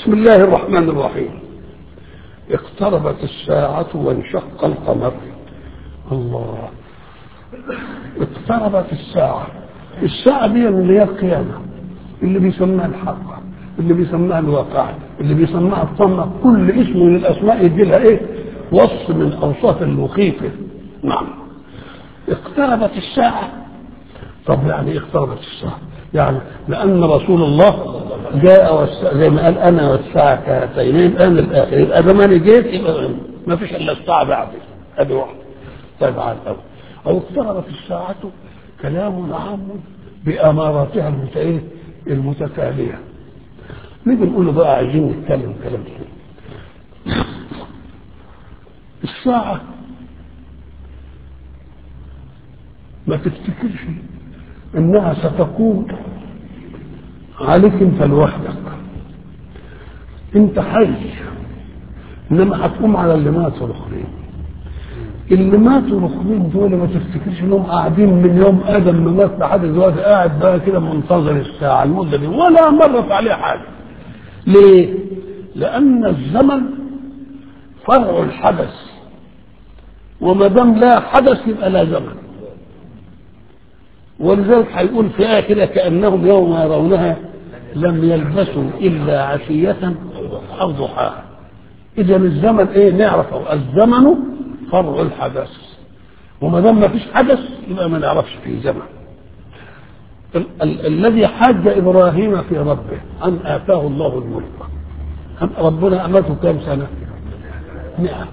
بسم الله الرحمن الرحيم اقتربت الساعة وانشق القمر الله اقتربت الساعة الساعة دي اللي هي القيامة اللي بيسموها الحق اللي بيسموها الواقع اللي بيسموها الطمة كل اسم من الأسماء يدي لها إيه وصف من أوصاف المخيفة نعم اقتربت الساعة طب يعني ايه اقتربت الساعة يعني لأن رسول الله جاء والساعة زي ما قال أنا والساعة كهاتين الآن الآخر يبقى زمان جيت يبقى ما فيش إلا الساعة بعدي أدي واحدة طيب على الأول أو اقتربت الساعة كلام عام بأماراتها المت- المتتالية نيجي نقول له بقى عايزين نتكلم كلام كده الساعة ما تفتكرش انها ستكون عليك انت لوحدك انت حي انما هتقوم على اللي ماتوا الاخرين اللي ماتوا الاخرين دول ما تفتكرش انهم قاعدين من يوم ادم ما مات لحد دلوقتي قاعد بقى كده منتظر الساعه المده دي ولا مرت عليه حاجه ليه؟ لان الزمن فرع الحدث وما دام لا حدث يبقى لا زمن ولذلك هيقول فيها كده كانهم يوم يرونها لم يلبسوا الا عشيه او ضحاها اذا الزمن ايه نعرفه الزمن فرع الحدث وما دام ما فيش حدث يبقى ما نعرفش فيه زمن ال- ال- الذي حاج ابراهيم في ربه ان اتاه الله الملك أم ربنا امته كم سنه؟ مئة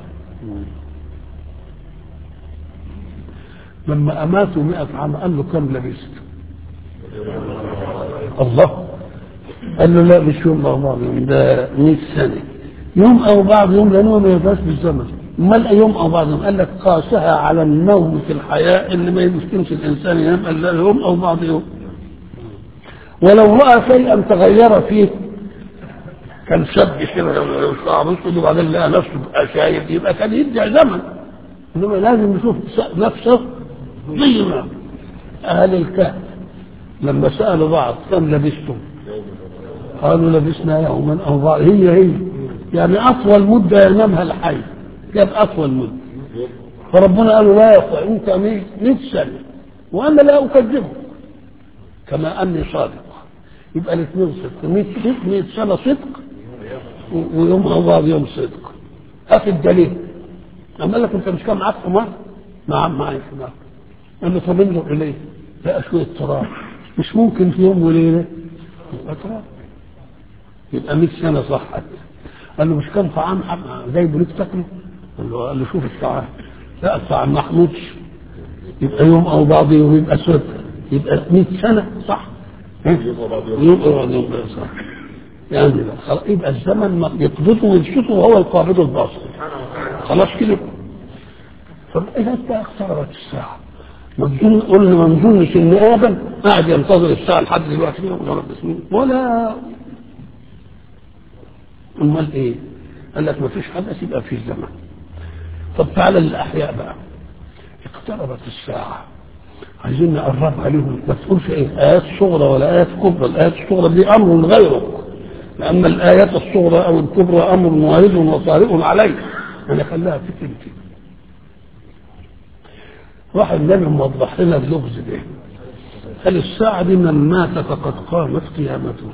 لما اماته مئة عام قال له كم لبست؟ الله قال له لا مش يوم او بعض يوم ده 100 سنه يوم او بعض يوم لانه ما يبقاش بالزمن امال يوم او بعض يوم قال لك قاسها على النوم في الحياه اللي ما يمكنش الانسان ينام الا يوم او بعض يوم ولو راى شيئا تغير فيه كان شاب كده وشعر اسود وبعدين لقى نفسه بقى شايب يبقى كان يدعي زمن انما لازم يشوف نفسه زي ما اهل الكهف لما سالوا بعض كم لبستم؟ قالوا لبسنا يوما او بعض هي هي يعني اطول مده ينامها الحي جاب اطول مده فربنا قال له لا يا اخوة انت 100 سنه وانا لا اكذبك كما اني صادق يبقى الاثنين صدق 100 صدق 100 سنه صدق و- ويوم او بعض يوم صدق هات الدليل اما لك انت مش كان معاك حمار نعم معي حمار قال له طب انظر اليه لقى شويه تراب مش ممكن في يوم وليله يبقى تراب يبقى 100 سنه صحت قال له مش كان طعام حم- جايبه ليك تاكله؟ قال له قال له شوف الطعام لا الطعام ما حمودش يبقى يوم او بعض يوم يبقى اسود يبقى 100 سنه صح يوم او بعض يوم يبقى صح يعني لا خلاص يبقى الزمن ما يقبضه ويبسطه وهو القابض الباسط خلاص كده طب اذا انت اقتربت الساعه ما تظن قلنا ما نظنش ان ادم قاعد ينتظر الساعه لحد دلوقتي يا رب سنين ولا امال ايه؟ قال لك ما فيش حدث يبقى في زمن طب تعالى للاحياء بقى اقتربت الساعه عايزين نقربها لهم ما تقولش ايه ايات صغرى ولا ايات كبرى الايات الصغرى دي امر غيره لان الايات الصغرى او الكبرى امر وارد وصارئ عليه انا خلاها في كلمتي راح النبي موضح لنا اللغز ده قال الساعة دي من مات فقد قامت قيامته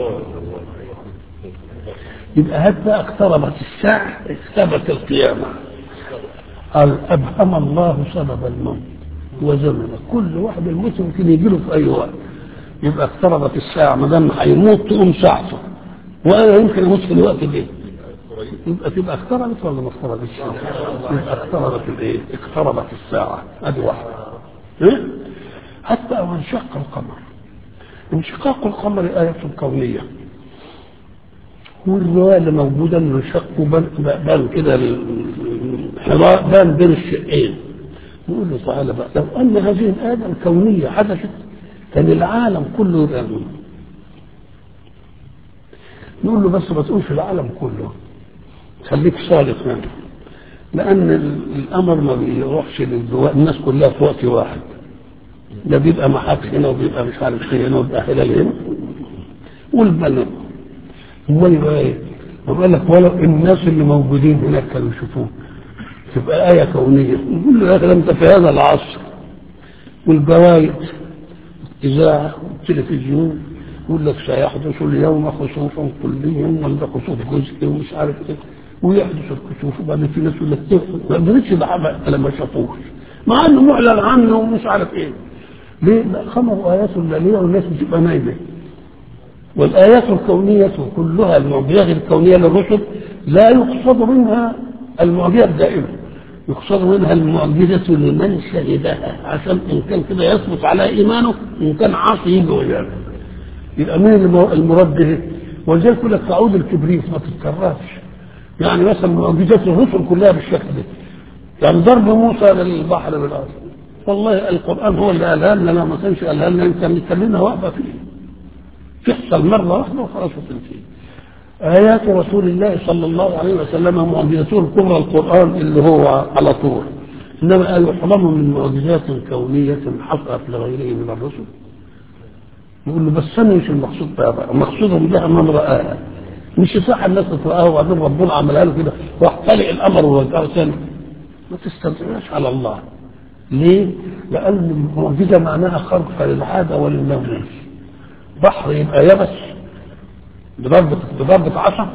يبقى هات اقتربت الساعة اقتربت القيامة قال أبهم الله سبب الموت وزمنه كل واحد الموت يمكن يجي له في أي وقت يبقى اقتربت الساعة ما دام هيموت تقوم ساعته وأنا يمكن أموت في الوقت ده يبقى تبقى اقتربت ولا ما اقتربتش؟ يبقى اقتربت الايه؟ اقتربت الساعة ادي واحدة إيه؟ حتى وانشق القمر انشقاق القمر آية كونية والرواية اللي موجودة انه انشق بان بان كده الحراء بان بين الشقين نقول له تعالى بقى لو ان هذه الآية الكونية حدثت كان العالم كله يبقى منه نقول له بس ما تقولش العالم كله خليك صادق يعني لان الامر ما بيروحش للجوا- الناس كلها في وقت واحد ده بيبقى محاك هنا وبيبقى مش عارف ايه هنا وبيبقى هلال هنا والبلد امال يبقى ايه وقال لك ولو الناس اللي موجودين هناك كانوا يشوفوه تبقى آية كونية نقول له يا أخي أنت في هذا العصر والجرايد إذاعة والتلفزيون يقول لك سيحدث اليوم خسوف كلي ولا خسوف جزئي ومش عارف ايه ويحدث الكسوف وبعدين في ناس يقول لك ما قدرتش بحبها لما شافوش مع انه معلن عنه ومش عارف ايه ليه؟ لا خمر ايات الليليه والناس بتبقى نايمه والايات الكونيه كلها المعجزات الكونيه للرسل لا يقصد منها المعجزه الدائمه يقصد منها المعجزة لمن شهدها عشان إن كان كده يثبت على إيمانه إن كان عاصي يجي ويعمل يبقى مين المراد به؟ ولذلك يقول لك تعود الكبريت ما تتكررش يعني مثلا معجزات الرسل كلها بالشكل ده يعني ضرب موسى للبحر بالارض والله القران هو اللي قالها لنا لو ما كانش قالها لنا يمكن نتكلمنا واقفه فيه تحصل مره واحده وخلاص وتنتهي آيات رسول الله صلى الله عليه وسلم معجزته الكبرى القرآن اللي هو على طول إنما يحرم من معجزات كونية حصلت لغيره من الرسل يقول له بس أنا مش المقصود بها مقصودهم بها من رآها مش صح الناس تقراها وبعدين ربنا عملها له كده راح طلع الامر ورجعه ثاني ما تستدعيش على الله ليه؟ لأن المعجزة معناها خرق للعادة وللناموس بحر يبقى يبس بضربة بضربة عصا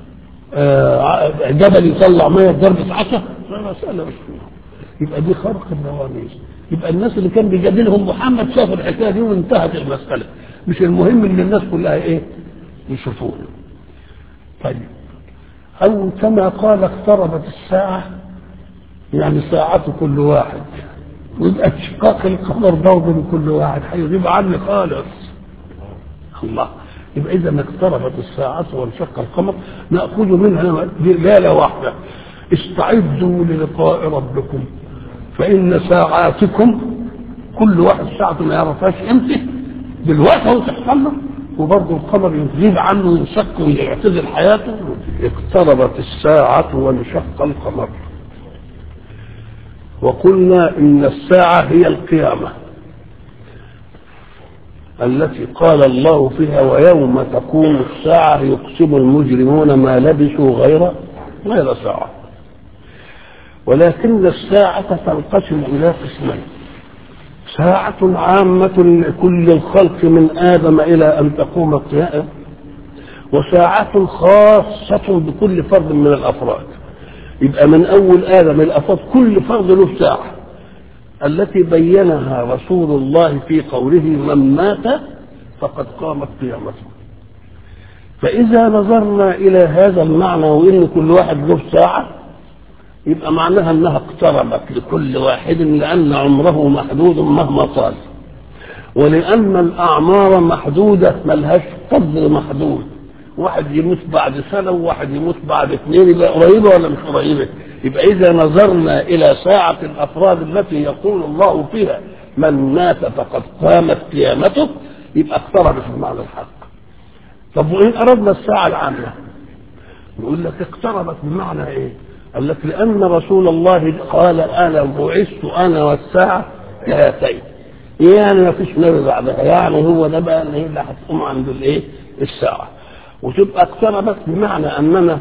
آه جبل يطلع مية بضربة عصا مسألة مش يبقى دي خرق النواميس يبقى الناس اللي كان بيجادلهم محمد شاف الحكايه دي وانتهت المسألة مش المهم ان الناس كلها ايه يشوفوه طيب أو كما قال اقتربت الساعة يعني ساعة كل واحد ويبقى اشقاق القمر برضه لكل واحد هيغيب عني خالص الله يبقى إذا اقتربت الساعة وانشق القمر نأخذ منها ليلة واحدة استعدوا للقاء ربكم فإن ساعاتكم كل واحد ساعته ما يعرفهاش امتى دلوقتي هو تحصل له وبرضه القمر يغيب عنه وينشق ويعتزل حياته اقتربت الساعة وانشق القمر وقلنا إن الساعة هي القيامة التي قال الله فيها ويوم تقوم الساعة يقسم المجرمون ما لبثوا غير غير ساعة ولكن الساعة تنقسم إلى قسمين ساعة عامة لكل الخلق من آدم إلى أن تقوم القيامة وساعة خاصة بكل فرد من الأفراد يبقى من أول آدم الأفراد كل فرد له ساعة التي بينها رسول الله في قوله من مات فقد قامت قيامته فإذا نظرنا إلى هذا المعنى وإن كل واحد له ساعة يبقى معناها انها اقتربت لكل واحد لان عمره محدود مهما طال ولان الاعمار محدوده ملهاش قدر محدود واحد يموت بعد سنه وواحد يموت بعد اثنين يبقى قريبه ولا مش قريبه يبقى اذا نظرنا الى ساعه الافراد التي يقول الله فيها من مات فقد قامت قيامته يبقى اقتربت بمعنى الحق طب وان اردنا الساعه العامه يقول لك اقتربت بمعنى ايه قال لك لأن رسول الله قال أنا بعثت أنا والساعة كهاتين يعني ما فيش نبي بعدها يعني هو ده بقى اللي هي اللي هتقوم عند الايه؟ الساعة وتبقى اقتربت بمعنى أننا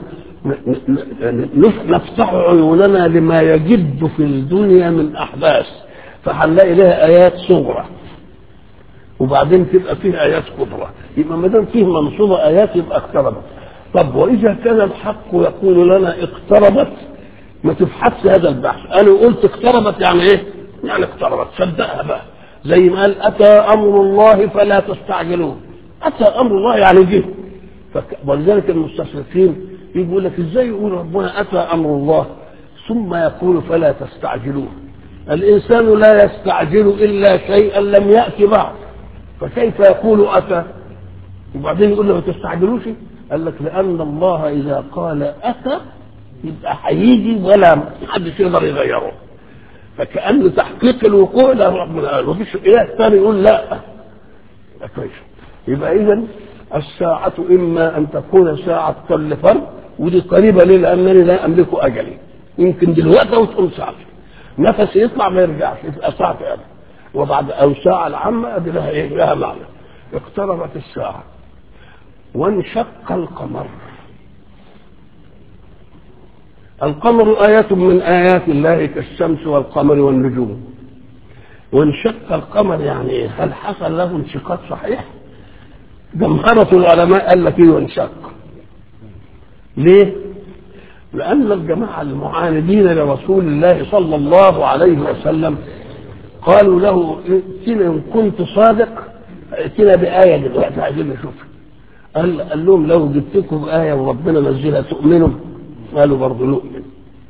نفتح عيوننا لما يجد في الدنيا من أحداث فهنلاقي لها آيات صغرى وبعدين تبقى فيه آيات كبرى يبقى ما دام فيه منصوبة آيات يبقى اقتربت طب واذا كان الحق يقول لنا اقتربت ما تبحثش هذا البحث انا قلت اقتربت يعني ايه يعني اقتربت صدقها بقى زي ما قال اتى امر الله فلا تستعجلوه اتى امر الله يعني جه ولذلك المستشرقين يقول لك ازاي يقول ربنا اتى امر الله ثم يقول فلا تستعجلوه الانسان لا يستعجل الا شيئا لم ياتي بعد فكيف يقول اتى وبعدين يقول له ما تستعجلوش قال لك لأن الله إذا قال أتى يبقى هيجي ولا محدش يقدر يغيره فكأن تحقيق الوقوع له ربنا قال مفيش إله ثاني يقول لا كويس يبقى إذا الساعة إما أن تكون ساعة كل فرد ودي قريبة ليه لأنني لا أملك أجلي يمكن دلوقتي وتقوم ساعة نفس يطلع ما يرجعش يبقى ساعة أنا وبعد أو ساعة العامة دي لها إيه؟ لها معنى اقتربت الساعة وانشق القمر القمر آية من آيات الله كالشمس والقمر والنجوم وانشق القمر يعني ايه؟ هل حصل له انشقاق صحيح؟ جمهرة العلماء قال لك ايه وانشق ليه؟ لأن الجماعة المعاندين لرسول الله صلى الله عليه وسلم قالوا له ائتنا إن كنت صادق ائتنا بآية دلوقتي عايزين نشوفها قال, قال لهم لو جبتكم آية وربنا نزلها تؤمنوا قالوا برضه نؤمن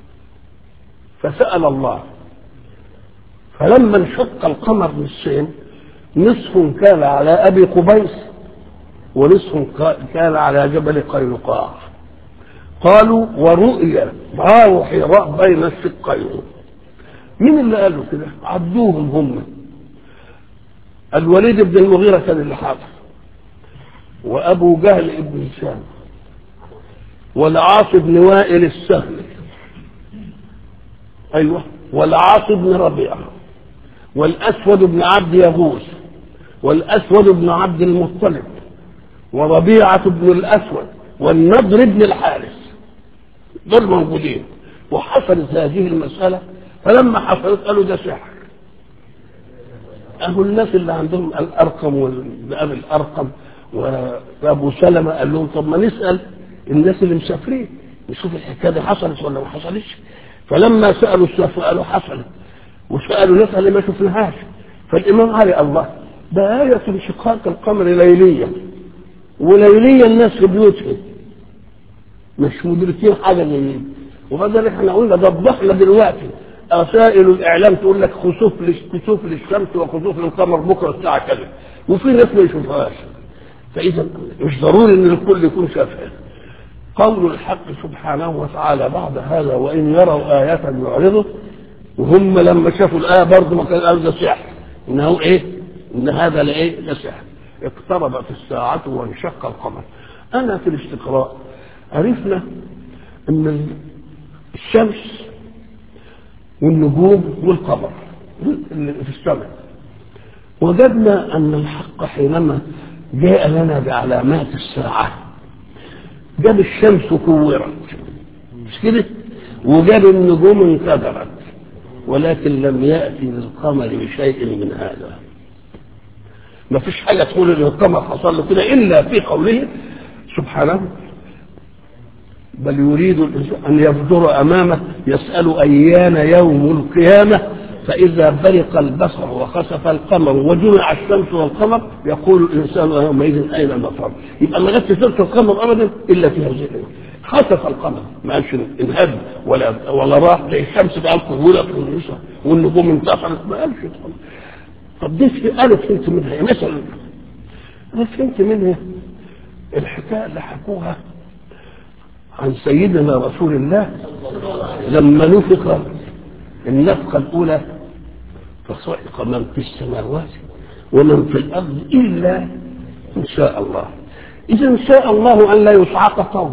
فسأل الله فلما انشق القمر نصفين نصف كان على أبي قبيس ونصف كان على جبل قينقاع قالوا ورؤيا غار حراء بين الشقين مين اللي قالوا كده عدوهم هم الوليد بن المغيرة كان اللي حاضر وأبو جهل بن هشام والعاص بن وائل السهمي أيوة والعاص بن ربيعة والأسود بن عبد يغوث والأسود بن عبد المطلب وربيعة بن الأسود والنضر بن الحارث دول موجودين وحصلت هذه المسألة فلما حصلت قالوا ده سحر أهو الناس اللي عندهم الأرقم والأب الأرقم وأبو سلمة قال لهم طب ما نسأل الناس اللي مسافرين نشوف الحكاية دي حصلت ولا ما حصلتش فلما سألوا السفر قالوا حصلت وسألوا ناس اللي ما شفناهاش فالإمام علي الله ده آية انشقاق القمر ليليا وليليا الناس في بيوتهم مش مدركين حاجة زي وبعدين احنا قلنا ضبحنا دلوقتي وسائل الاعلام تقول لك خسوف كسوف للشمس وخسوف للقمر بكره الساعه كذا وفي ناس ما يشوفهاش فاذا مش ضروري ان الكل يكون شافها قول الحق سبحانه وتعالى بعد هذا وان يروا آية يعرضوا وهم لما شافوا الآية برضه ما كان قالوا ده سحر إنه إيه؟ إن هذا لإيه؟ لسحر اقتربت الساعة وانشق القمر أنا في الاستقراء عرفنا أن الشمس والنجوم والقمر اللي في السماء وجدنا أن الحق حينما جاء لنا بعلامات الساعة جاب الشمس كورت مش كده وجاب النجوم انكدرت ولكن لم يأتي للقمر بشيء من هذا ما فيش حاجة تقول ان القمر حصل له كده إلا في قوله سبحانه بل يريد الإنسان أن يبدر أمامه يسأل أيان يوم القيامة فإذا برق البصر وخسف القمر وجمع الشمس والقمر يقول الإنسان يومئذ أين المفر يبقى ما جاتش سيرة القمر أبدا إلا في هذه الأيام خسف القمر ما قالش انهد ولا ولا راح زي الشمس بقى كهولة والنجوم انتصرت ما قالش طب دي أنا فهمت منها مثلا أنا فهمت منها الحكاية اللي حكوها عن سيدنا رسول الله لما نفخ النفخة الأولى فصعق من في السماوات ومن في الأرض إلا إن شاء الله إذا إن شاء الله أن لا يصعق قوم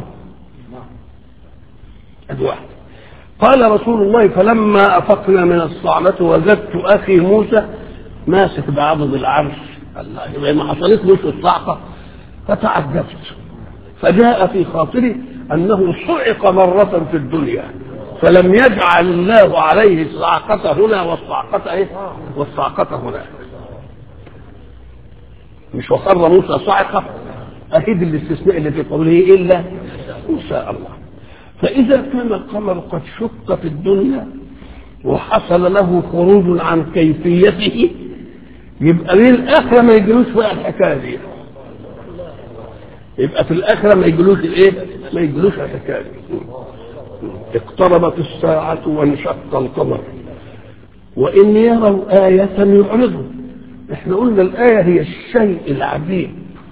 أدي واحد قال رسول الله فلما أفقنا من الصعلة وجدت أخي موسى ماسك بعضد العرش الله يبقى ما حصلتلوش الصعقة فتعجبت فجاء في خاطري أنه صعق مرة في الدنيا فلم يجعل الله عليه الصعقة هنا والصعقة ايه؟ والصعقة هناك. مش وقر موسى صعقة أكيد الاستثناء اللي في قوله إلا إن شاء الله. فإذا كان القمر قد شق في الدنيا وحصل له خروج عن كيفيته يبقى ليه الآخرة ما يجلوش بقى الحكاية دي. يبقى في الآخرة ما يجلوش الإيه؟ ما يجلوش الحكاية دي. اقتربت الساعة وانشق القمر وإن يروا آية يعرضوا احنا قلنا الآية هي الشيء العجيب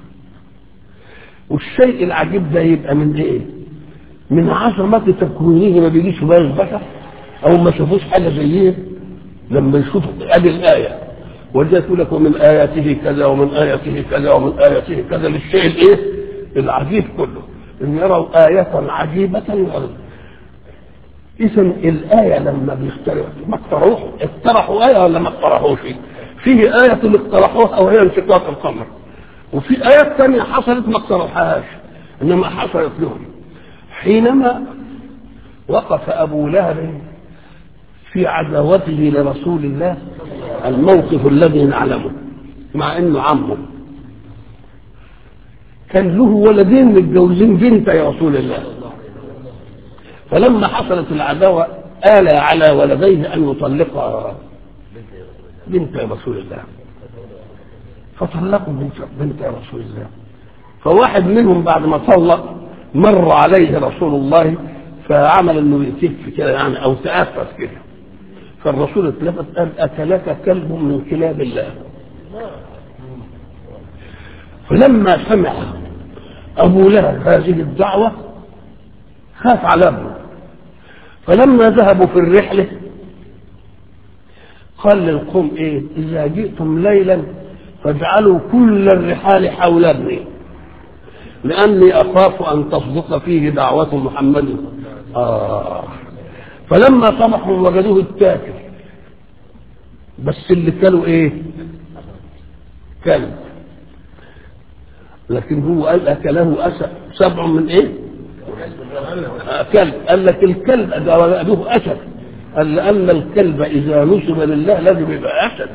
والشيء العجيب ده يبقى من ايه؟ من عظمة تكوينه ما بيجيش بال البشر أو ما شافوش حاجة زيه لما يشوفوا ادي الآية ولذلك يقول لك ومن آياته كذا ومن آياته كذا ومن آياته كذا للشيء الايه؟ العجيب كله إن يروا آية عجيبة يعرضوا اذا الايه لما بيخترعوا ما اقترحوش اقترحوا ايه ولا ما اقترحوش فيه ايه اقترحوها وهي انشقاق القمر وفي ايات ثانيه حصلت ما اقترحهاش انما حصلت لهم حينما وقف أبو لهب في عداوته لرسول الله الموقف الذي نعلمه مع انه عمه كان له ولدين متجوزين بنت يا رسول الله فلما حصلت العداوة آل على ولديه أن يطلق بنت رسول الله فطلقوا بنت, بنت رسول الله فواحد منهم بعد ما طلق مر عليه رسول الله فعمل انه يتف كده يعني او تأفف كده فالرسول اتلفت قال أكلك كلب من كلاب الله فلما سمع أبو لهب هذه الدعوة خاف على ابنه فلما ذهبوا في الرحلة قال للقوم ايه اذا جئتم ليلا فاجعلوا كل الرحال حول ابني لاني اخاف ان تصدق فيه دعوة محمد آه فلما طمحوا وجدوه التاكل بس اللي كانوا ايه كلب لكن هو قال اكله اسد سبع من ايه آه كلب قال لك الكلب ده ابوه اسد قال لان الكلب اذا نسب لله لازم يبقى اسد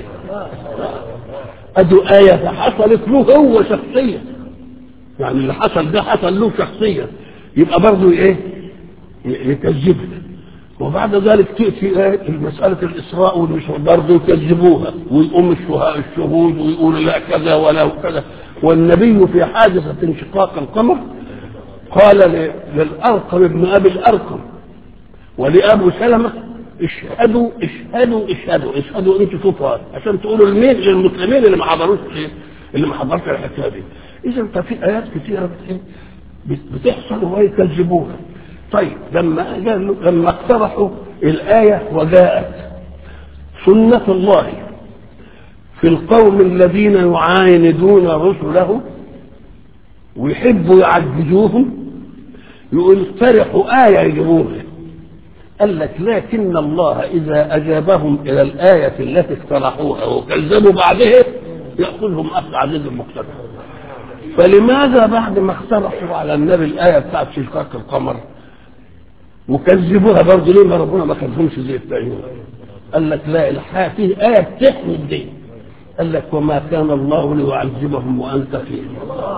ادو آية حصلت له هو شخصيا يعني اللي حصل ده حصل له شخصيا يبقى برضه ايه يكذبها وبعد ذلك تأتي مسألة الإسراء والمشروع برضه يكذبوها ويقوم الشهود ويقولوا لا كذا ولا كذا والنبي في حادثة انشقاق القمر قال للأرقم ابن أبي الأرقم ولأبو سلمة اشهدوا اشهدوا اشهدوا اشهدوا انتوا شوفوا عشان تقولوا لمين للمسلمين اللي ما حضروش اللي ما حضرش الحكايه دي اذا ففي ايات كثيره بتحصل ويكذبوها طيب لما لما اقترحوا الآية وجاءت سنة الله في القوم الذين يعاندون رسله ويحبوا يعجزوهم يقول اقترحوا آية يجيبوها قال لك لكن الله إذا أجابهم إلى الآية التي اقترحوها وكذبوا بعدها يأخذهم أخذ عزيز المقتدر فلماذا بعد ما اقترحوا على النبي الآية بتاعت شقاق القمر وكذبوها برضه ليه ما ربنا ما كذبهمش زي التانيين قال لك لا الحياة فيه آية بتحمي الدين قال لك وما كان الله ليعذبهم وأنت فيهم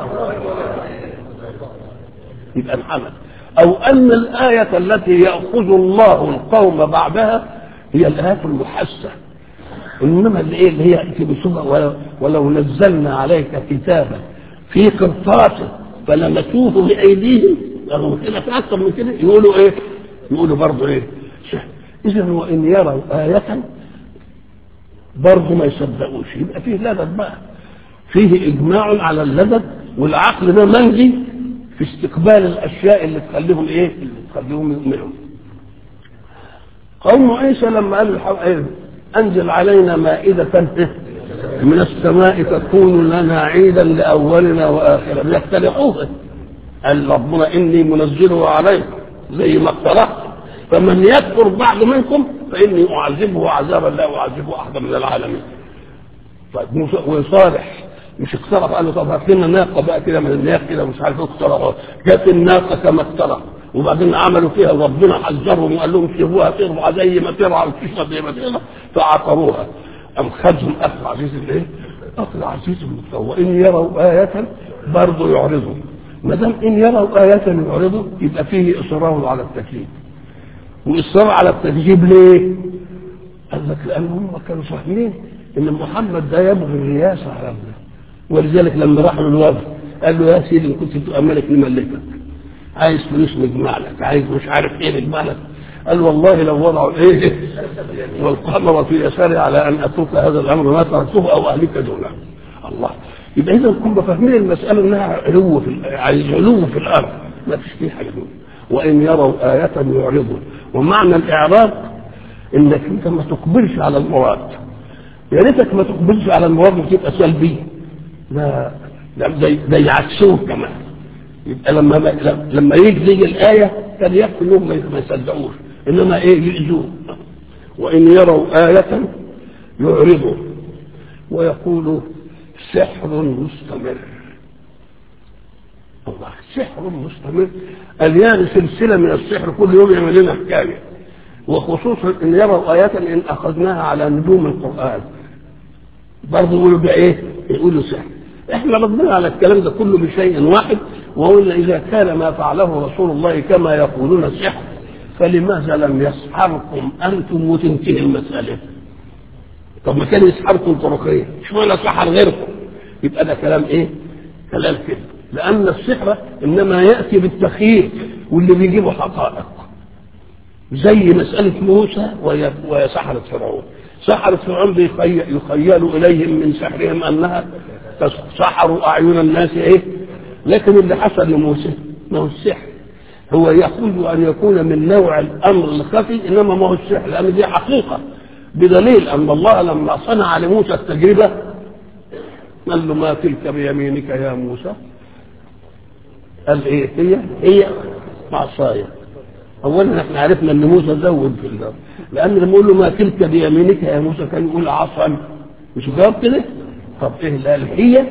يبقى الحمد أو أن الآية التي يأخذ الله القوم بعدها هي الآية المحسة إنما اللي إيه اللي هي في بسوء ولو, ولو نزلنا عليك كتابا في قرطاس فلمسوه بأيديهم رغم كده في أكثر من كده يقولوا إيه؟ يقولوا برضه إيه؟ إذا وإن يروا آية برضه ما يصدقوش يبقى فيه لدد بقى فيه إجماع على اللدد والعقل ده منهي في استقبال الأشياء اللي تخليهم إيه؟ اللي تخليهم يؤمنوا قوم عيسى لما قالوا الحق أنزل علينا مائدة من السماء تكون لنا عيدا لأولنا وآخرنا يختلقوها قال ربنا إني منزله عليكم زي ما اقترحت فمن يكفر بعد منكم فإني أعذبه عذابا لا أعذبه أحدا من العالمين طيب وصالح مش اقترح قال له طب هات لنا ناقه بقى كده من الناق كده مش عارف ايه اقترحوا جت الناقه كما اقترح وبعدين عملوا فيها وربنا حذرهم وقال لهم سيبوها ترعى زي ما ترعى وتشرب زي ما تشرب فعقروها أم خدهم أخذ عزيز الإيه؟ أخذ عزيز المستوى وإن يروا آية برضه يعرضوا ما دام إن يروا آية يعرضوا يبقى فيه إصرار على التكذيب وإصرار على التكذيب ليه؟ قال لك لأن هم كانوا فاهمين إن محمد ده يبغي الرياسة على الله ولذلك لما راحوا للوفد قال له يا سيدي إن كنت تبقى ملك نملكك عايز فلوس نجمع لك عايز مش عارف ايه نجمع لك قال والله لو وضعوا ايه والقمر في يساري على ان اترك هذا الامر ما تركته او اهلك دونه الله يبقى اذا كنا فاهمين المساله انها علو في عايز علو في الارض ما فيش فيه حاجه دون وان يروا آية يعرضوا ومعنى الاعراض انك انت ما تقبلش على المراد يا ريتك ما تقبلش على المراد وتبقى سلبي لا ده يعكسوه كمان يبقى لما لما يجي زي الآية كان يكفي انهم ما يصدقوش انما ايه يؤذوه وان يروا آية يعرضوا ويقولوا سحر مستمر الله سحر مستمر اليان سلسله من السحر كل يوم يعمل لنا حكايه وخصوصا ان يروا ايات ان اخذناها على نجوم القران برضه يقولوا ده ايه؟ يقولوا سحر احنا ردنا على الكلام ده كله بشيء واحد وقلنا اذا كان ما فعله رسول الله كما يقولون سحر فلماذا لم يسحركم انتم وتنتهي المساله؟ طب ما كان يسحركم طرقيا اشمعنى سحر غيركم؟ يبقى ده كلام ايه؟ كلام كده لان السحر انما ياتي بالتخييل واللي بيجيبه حقائق زي مساله موسى وهي وهي سحره فرعون سحرة فرعون بيخي- يخيل إليهم من سحرهم أنها سحروا أعين الناس إيه لكن اللي حصل لموسى ما هو السحر هو يقول أن يكون من نوع الأمر الخفي إنما ما هو السحر لأن دي حقيقة بدليل أن الله لما صنع لموسى التجربة قال له ما تلك بيمينك يا موسى قال ايه هي هي عصايا اولا احنا عرفنا ان موسى زود في الارض لان لما يقول له ما تلك بيمينك يا موسى كان يقول عصا مش جواب كده طب ايه اللي قال هي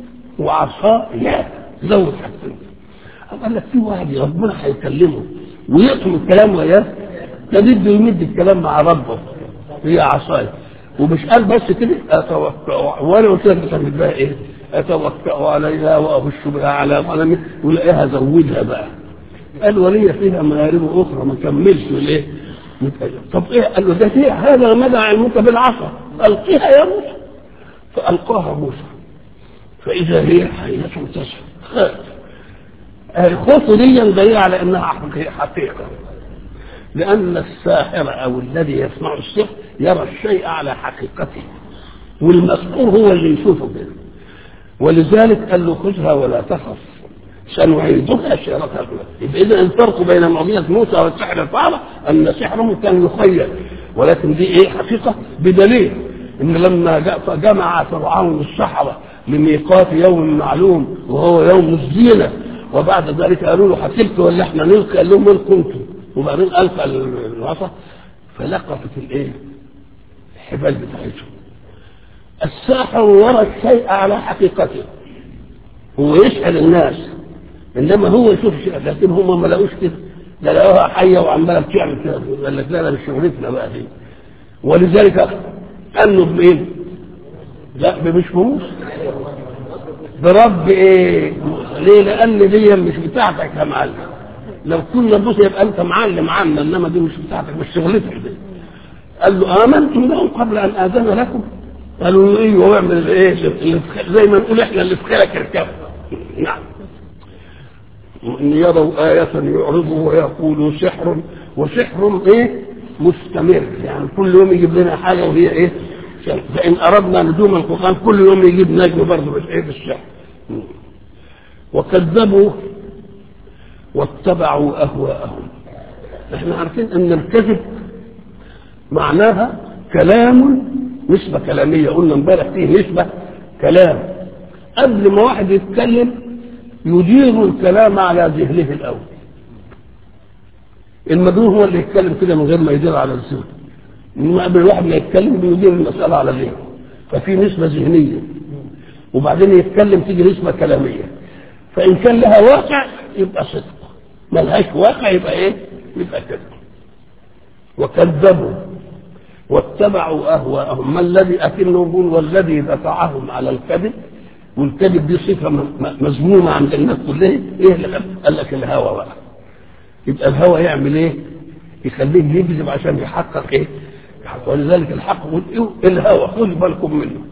وعصايا زود حاجتين قال لك في واحد ربنا هيكلمه ويقسم الكلام وياه ده بده يمد الكلام مع ربه هي عصايا ومش قال بس كده اتوكا وانا قلت لك بتعمل بها ايه؟ اتوكا عليها واخش بها على غنمي ولاقيها زودها بقى قال ولي فيها مآرب اخرى ما كملش الايه؟ طب ايه؟ قال له ده فيها هذا مدى علمك بالعصا القيها يا موسى فالقاها موسى فاذا هي حيه تسعى خاف الخوف دي دليل على انها حقيقه لأن الساحر أو الذي يصنع السحر يرى الشيء على حقيقته والمسحور هو اللي يشوفه كده ولذلك قال له خذها ولا تخف سنعيدها سيرتها الأولى يبقى إذا الفرق بين معجزة موسى والسحر الفعلة أن سحره كان يخيل ولكن دي إيه حقيقة بدليل إن لما جمع فرعون السحرة لميقات يوم معلوم وهو يوم الزينة وبعد ذلك قالوا له هتلك ولا احنا نلقي قال لهم من كنتم وبعدين القى العصا فلقفت الايه؟ الحبال بتاعتهم الساحر يرى الشيء على حقيقته هو يسأل الناس انما هو يشوف شيء لكن هم ما لقوش كده ده لقوها حيه وعماله بتعمل كده قال لك لا ده مش شغلتنا بقى دي ولذلك قالوا بمين؟ لا مش بموسى برب ايه؟ ليه؟ لان دي مش بتاعتك يا معلم لو كنا موسى يبقى انت معلم عنا انما دي مش بتاعتك مش شغلتك دي قال له امنتم لهم قبل ان اذن لكم قالوا له ايوه واعمل ايه اللي زي ما نقول احنا اللي في خيرك اركبوا نعم ان يروا آية يعرضوا ويقولوا سحر وسحر ايه مستمر يعني كل يوم يجيب لنا حاجة وهي ايه فإن أردنا نجوم القرآن كل يوم يجيب نجم برضه بس ايه بالسحر وكذبوا واتبعوا اهواءهم احنا عارفين ان الكذب معناها كلام نسبة كلامية قلنا امبارح فيه نسبة كلام قبل ما واحد يتكلم يدير الكلام على ذهنه الاول المجنون هو اللي يتكلم كده من غير ما يدير على لسانه انما قبل الواحد ما يتكلم بيدير المسألة على ذهنه ففي نسبة ذهنية وبعدين يتكلم تيجي نسبة كلامية فإن كان لها واقع يبقى صدق ملهاش واقع يبقى ايه يبقى كذب وكذبوا واتبعوا اهواءهم ما الذي اكنهم والذي دفعهم على الكذب والكذب دي صفه مذمومه عند الناس كلها ايه اللي قال لك الهوى بقى يبقى الهوى يعمل ايه يخليه يكذب عشان يحقق ايه ولذلك الحق يقول إيه الهوى خذوا بالكم منه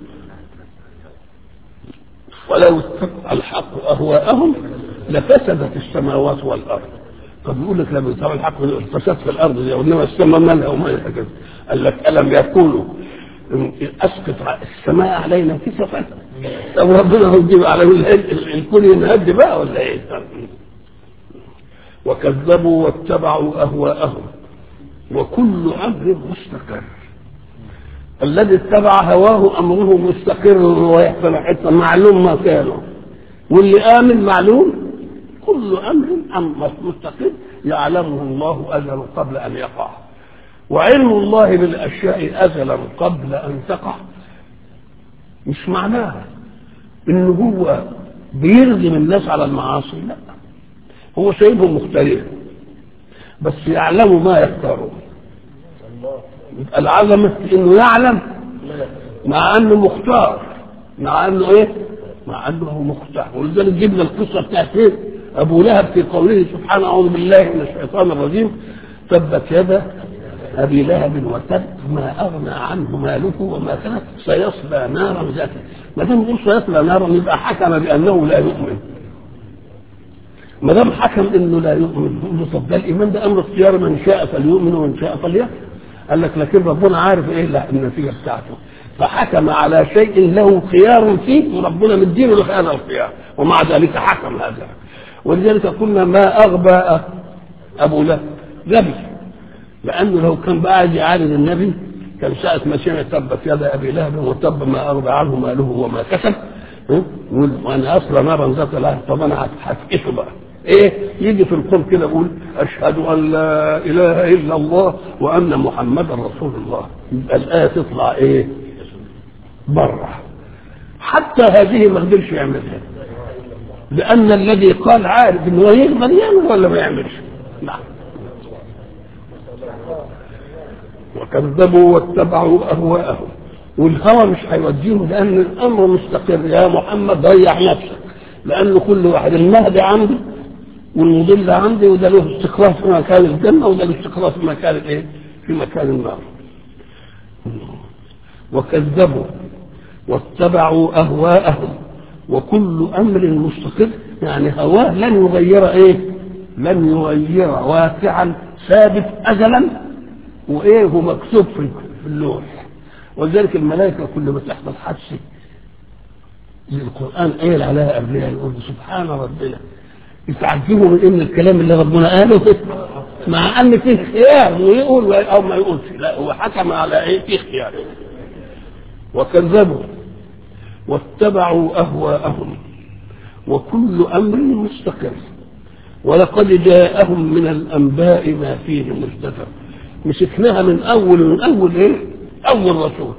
ولو اتبع الحق اهواءهم لفسدت السماوات والارض طب يقول لك لما يتبع الحق فساد في الارض دي وانما السماء مالها وما كذا قال لك الم يقولوا اسقط السماء علينا كسفا طب ربنا هيجيب على الكل ينهد بقى ولا ايه وكذبوا واتبعوا اهواءهم وكل امر مستقر الذي اتبع هواه امره مستقر ويحصل حتى معلوم ما كانوا واللي امن معلوم كل امر امر مستقر يعلمه الله ازلا قبل ان يقع وعلم الله بالاشياء ازلا قبل ان تقع مش معناها ان هو بيرغم الناس على المعاصي لا هو سايبهم مختارين بس يعلموا ما يختارون يبقى العظمة انه يعلم مع انه مختار مع انه ايه مع انه هو مختار ولذلك جبنا القصه بتاعت ايه ابو لهب في قوله سبحانه اعوذ بالله من الشيطان الرجيم تبت يدا ابي لهب وتب ما اغنى عنه ماله وما كسب سيصلى نارا ذات ما دام يقول سيصلى نارا يبقى حكم بانه لا يؤمن ما دام حكم انه لا يؤمن يقول له طب ده الايمان ده امر اختياري من شاء فليؤمن ومن شاء فليكفر قال لك لكن ربنا عارف ايه لا النتيجه بتاعته فحكم على شيء له خيار فيه وربنا مدينه له هذا الخيار ومع ذلك حكم هذا ولذلك قلنا ما اغبى ابو لهب غبي لانه لو كان قاعد يعاند النبي كان ساعة ما سمع تبت يد ابي لهب وتب ما اغبى عنه ماله وما كسب يقول وانا اصلا نارا ذات لهب طب انا هتكسه بقى ايه يجي في القرآن كده يقول اشهد ان لا اله الا الله وان محمدا رسول الله يبقى الايه تطلع ايه بره حتى هذه ما قدرش يعملها لان الذي قال عارف انه يقدر يعمل ولا ما يعملش نعم وكذبوا واتبعوا اهواءهم والهوى مش هيوديهم لان الامر مستقر يا محمد ضيع نفسك لان كل واحد المهدي عنده والمضل عندي وده له استقرار في مكان الجنه وده له استقرار في مكان الايه؟ في مكان النار. وكذبوا واتبعوا اهواءهم وكل امر مستقر يعني هواه لن يغير ايه؟ لن يغير واقعا ثابت ازلا وايه هو مكتوب في اللوح ولذلك الملائكه كل ما تحصل حادثه القران قايل عليها قبلها يقول سبحان ربنا يتعجبوا من ان الكلام اللي ربنا قاله مع ان فيه خيار ويقول او ما يقولش لا هو حكم على ايه فيه خيار وكذبوا واتبعوا اهواءهم وكل امر مستقر ولقد جاءهم من الانباء ما فيه مزدفر مسكناها من اول من اول ايه اول رسول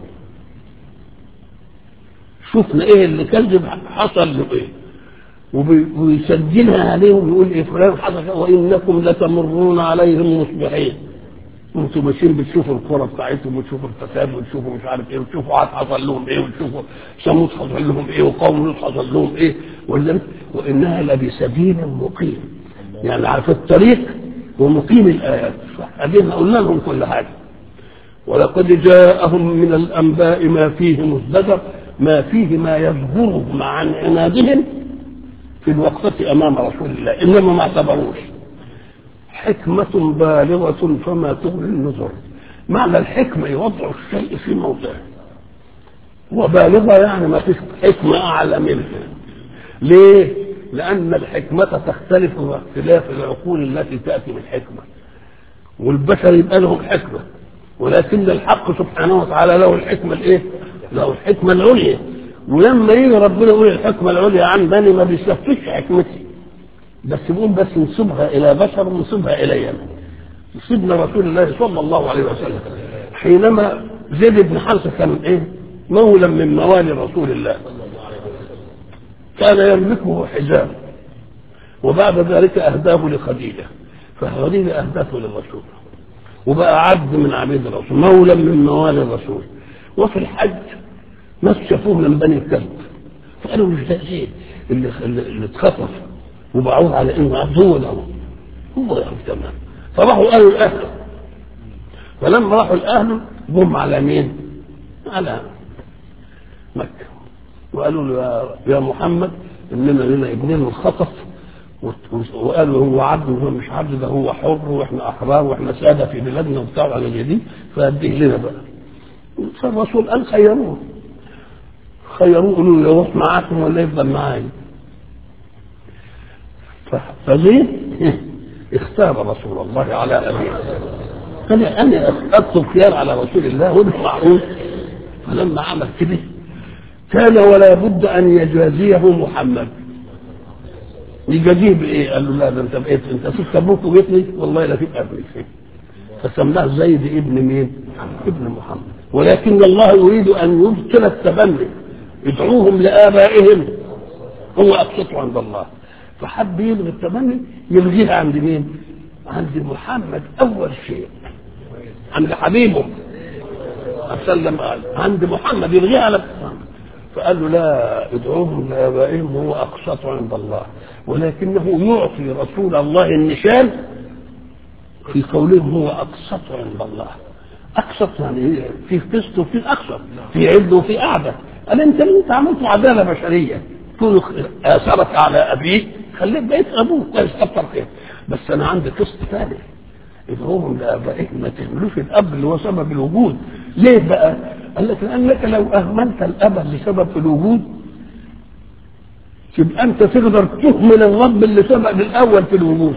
شفنا ايه اللي كذب حصل له ايه ويسجلها عليهم يقول ايه فلان حصل وانكم لتمرون عليهم مصبحين انتم ماشيين بتشوفوا الكره بتاعتهم وتشوفوا الفساد وتشوفوا مش عارف ايه وتشوفوا عاد حصل لهم ايه وتشوفوا ثمود حصل لهم ايه وقوم لوط حصل لهم ايه ولذلك وانها لبسبيل مقيم يعني عارف الطريق ومقيم الايات ادينا قلنا لهم كل حاجه ولقد جاءهم من الانباء ما فيه مزدجر ما فيه ما يظهرهم عن عنادهم في الوقفة أمام رسول الله إنما ما اعتبروش حكمة بالغة فما تغني النذر معنى الحكمة يوضع الشيء في موضعه وبالغة يعني ما فيش حكمة أعلى منها ليه؟ لأن الحكمة تختلف باختلاف العقول التي تأتي بالحكمة والبشر يبقى لهم حكمة ولكن الحق سبحانه وتعالى له الحكمة الإيه؟ له الحكمة العليا ولما يجي ربنا يقول الحكمة العليا عن بني ما بيستفتش حكمتي بس بيقول بس نسيبها إلى بشر ونسيبها إلي أنا سيدنا رسول الله صلى الله عليه وسلم حينما زيد بن حارثة كان إيه؟ مولى من موالي رسول الله كان يملكه حزام وبعد ذلك أهداه لخديجة فخديجة أهدته للرسول وبقى عبد من عبيد الرسول مولى من موالي الرسول وفي الحج ناس شافوه من بني الكلب فقالوا مش ده زيد اللي اللي اتخطف وباعوه على انه عبد هو ده هو ده تمام فراحوا قالوا لاهله فلما راحوا لاهله جم على مين؟ على مكه وقالوا له يا, يا محمد اننا لنا ابنين الخطف وقالوا هو عبد وهو مش عبد ده هو حر واحنا احرار واحنا ساده في بلادنا وبتاع على دي فاديه لنا بقى فالرسول قال خيروه خيروه قالوا له يروح معاكم ولا يفضل معايا فزيد اختار رسول الله على ابيه قال انا اطلب خيار على رسول الله وده معروف فلما عمل كده كان ولا بد ان يجازيه محمد يجازيه بايه؟ قال له لا ده انت بقيت انت سبت ابوك وجيت لي والله لا تبقى ابنك فسماه زيد ابن مين؟ ابن محمد ولكن الله يريد ان يبطل التبني ادعوهم لابائهم هو اقسطه عند الله فحب يلغي التمني يلغيها عند مين؟ عند محمد اول شيء عند حبيبه وسلم قال عند محمد يلغيها على فقال له لا ادعوهم لابائهم هو اقسط عند الله ولكنه يعطي رسول الله النشان في قولهم هو اقسط عند الله اقسط يعني في قسط وفي اقسط في عدل وفي اعدل قال انت اللي انت عملت عداله بشريه كون اثرك على ابيك خليك بقيت ابوك كويس كتر خير بس انا عندي قسط ثاني ادعوهم لابائهم ما تهملوش الاب اللي هو سبب الوجود ليه بقى؟ قال لك لانك لو اهملت الاب لسبب الوجود تبقى انت تقدر تهمل الرب اللي سبب الاول في الوجود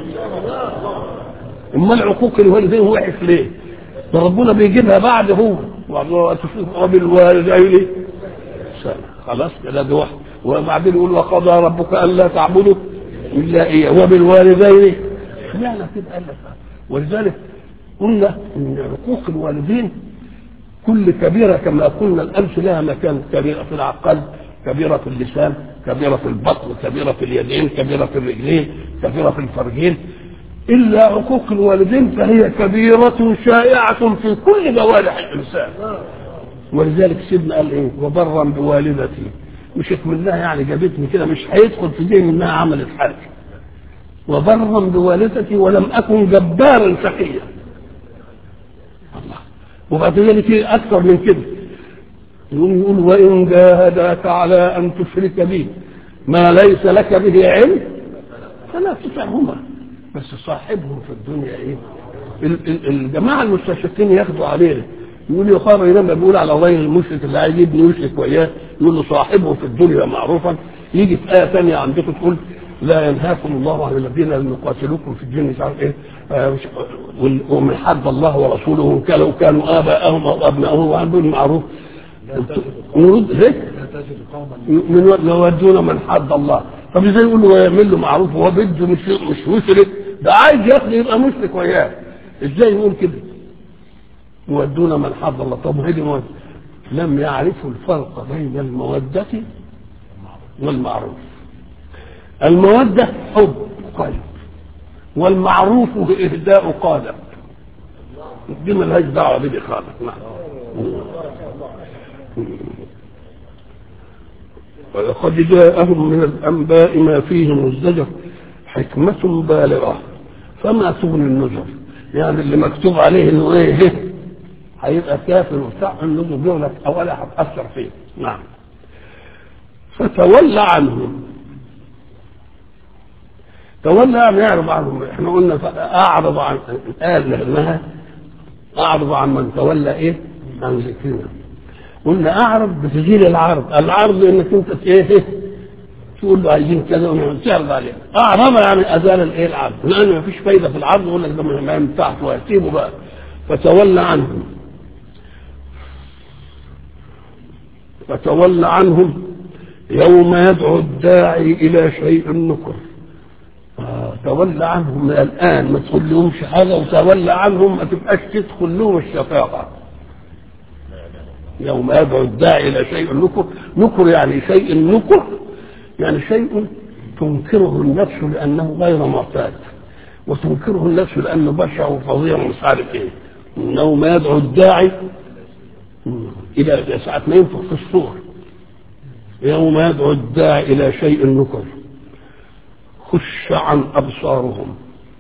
امال عقوق الوالدين وحش ليه؟ ده ربنا بيجيبها بعد هو وبالوالدين خلاص كده ده واحد وبعدين يقول وقضى ربك الا تعبدوا الا اياه وبالوالدين اشمعنى كده قال لك ولذلك قلنا ان عقوق الوالدين كل كبيره كما قلنا الامس لها مكان كبيره في العقل كبيره في اللسان كبيره في البطن كبيره في اليدين كبيره في الرجلين كبيره في الفرجين الا عقوق الوالدين فهي كبيره شائعه في كل جوارح الانسان ولذلك سيدنا قال ايه وبرا بوالدتي مش منها يعني جابتني كده مش هيدخل في ذهني انها عملت حاجه وبرا بوالدتي ولم اكن جبارا شقيا الله وبعدين في اكثر من كده يقول يقول وان جاهداك على ان تشرك بي ما ليس لك به علم فلا تطعهما بس صاحبهم في الدنيا ايه الجماعه المستشرقين ياخدوا عليه يقول يا خبر لما بيقول على الله المشرك اللي عايز يبني يشرك وياه يقول له صاحبه في الدنيا معروفا يجي في ايه ثانيه عندكم تقول لا ينهاكم الله عن الذين لم يقاتلوكم في الدين مش عارف ايه آه ومن حد الله ورسوله كانوا كانوا اباءهم او ابنائهم وعندهم معروف نرد ليه؟ من يودون من حد الله طب ازاي يقول له يعمل له معروف وهو بده مش مش مشرك ده عايز ياخده يبقى مشرك وياه ازاي يقول كده؟ يودون من حد الله طب هذه لم يعرفوا الفرق بين المودة والمعروف المودة حب قلب والمعروف إهداء قالب دي ملهاش دعوة بدي خالص نعم ولقد جاءهم من الأنباء ما فيه مزدجر حكمة بالغة فما تغني النذر يعني اللي مكتوب عليه انه ايه هيبقى كافر وبتاع النذر دي لك اولا هتأثر فيه نعم فتولى عنهم تولى يعني يعرض عنهم احنا قلنا اعرض عن قال لانها اعرض عن من تولى ايه عن ذكرنا قلنا اعرض بتزيل العرض العرض انك انت ايه تقول له عايزين كذا وتعرض عليه اعرض يعني ازال الايه العرض لان ما فيش فايده في العرض يقول لك ده ما ينفعش وهسيبه بقى فتولى عنهم فتولى عنهم يوم يدعو الداعي الى شيء نكر آه تولى عنهم من الان ما تقول لهمش حاجه وتولى عنهم ما تبقاش تدخل لهم الشفاعه يوم يدعو الداعي الى شيء نكر نكر يعني شيء نكر يعني شيء تنكره النفس لانه غير معتاد وتنكره النفس لانه بشع وفظيع ومش عارف ايه يوم يدعو الداعي الى ساعه ما ينفخ في الصور يوم يدعو الداعي الى شيء نكر خش عن ابصارهم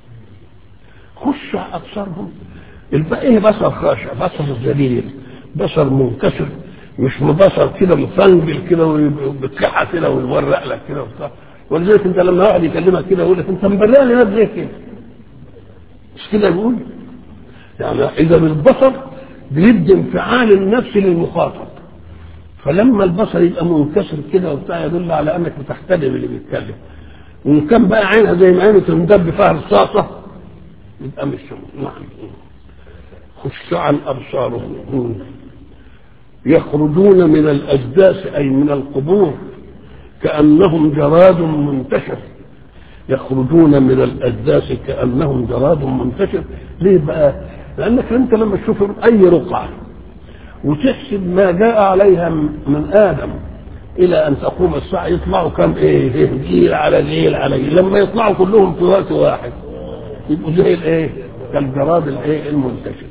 خش عن ابصارهم ايه بصر خاشع بصر ذليل بصر منكسر مش بصر كده مفنجل كده وبتكحى كده ويورق لك كده وبتاع ولذلك انت لما واحد يكلمك كده يقول لك انت مبرق لي نفسك كده مش كده يقول يعني اذا البصر بيدي انفعال النفس للمخاطب فلما البصر يبقى منكسر كده وبتاع يدل على انك بتحترم اللي بيتكلم وان كان بقى عينها زي ما عينه تندب فيها الرصاصه يبقى مش نعم خش عن ابصارهم يخرجون من الاجداث اي من القبور كانهم جراد منتشر يخرجون من الاجداث كانهم جراد منتشر ليه بقى لانك انت لما تشوف اي رقعه وتحسب ما جاء عليها من ادم الى ان تقوم الساعه يطلعوا كم ايه جيل على جيل على جيل لما يطلعوا كلهم في وقت واحد يبقوا زي الايه كالجراد الايه المنتشر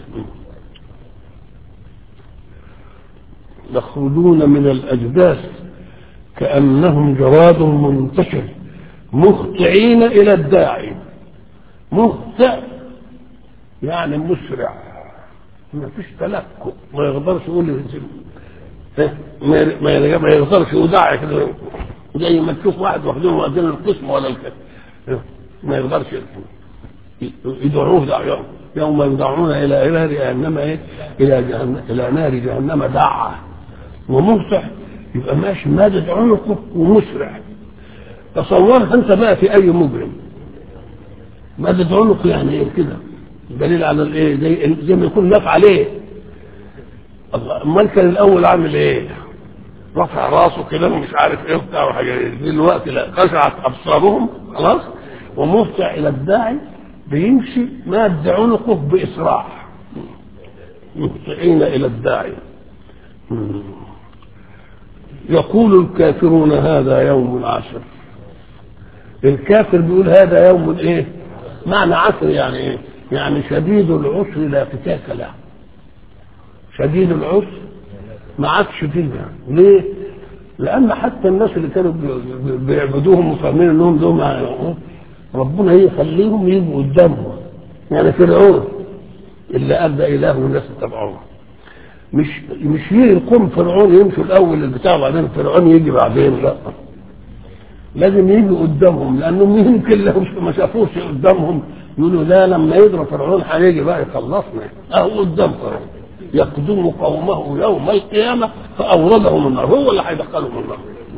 يخرجون من الاجداث كانهم جراد منتشر مهطعين الى الداعي مهطع يعني مسرع ما فيش تلكؤ ما يقدرش يقول ما ما يقدرش يودع كده زي ما تشوف واحد واخدين واخدين القسم ولا الكلام ما يقدرش يدعوه دعوه يوم يدعون الى نار جهنم ايه؟ الى جهنم الى نار جهنم دعا ومهطع يبقى ماشي مادد عنقه ومسرع تصورها انت بقى في اي مجرم مادد عنقه يعني ايه كده دليل على الايه زي زي ما يكون ناف عليه الله امال كان الاول عامل ايه؟ رفع راسه كده ومش عارف ايه وبتاع وحاجات دلوقتي لا خشعت ابصارهم خلاص ومهطع الى الداعي بيمشي ماد عنقه باسراع مهطعين الى الداعي يقول الكافرون هذا يوم عسر الكافر بيقول هذا يوم ايه معنى عسر يعني ايه يعني شديد العسر لا فتاك له شديد العسر ما عادش فيها ليه لان حتى الناس اللي كانوا بيعبدوهم وفاهمين انهم دول ربنا يخليهم يجوا قدامهم يعني فرعون اللي ادى اله والناس اتبعوه مش مش يقوم فرعون يمشي الاول البتاع وبعدين فرعون يجي بعدين لا لازم يجي قدامهم لانهم يمكن لو ما شافوش قدامهم يقولوا لا لما يضرب فرعون هيجي بقى يخلصنا اهو قدام فرعون يقدم قومه يوم القيامه فاوردهم النار هو اللي هيدخلهم النار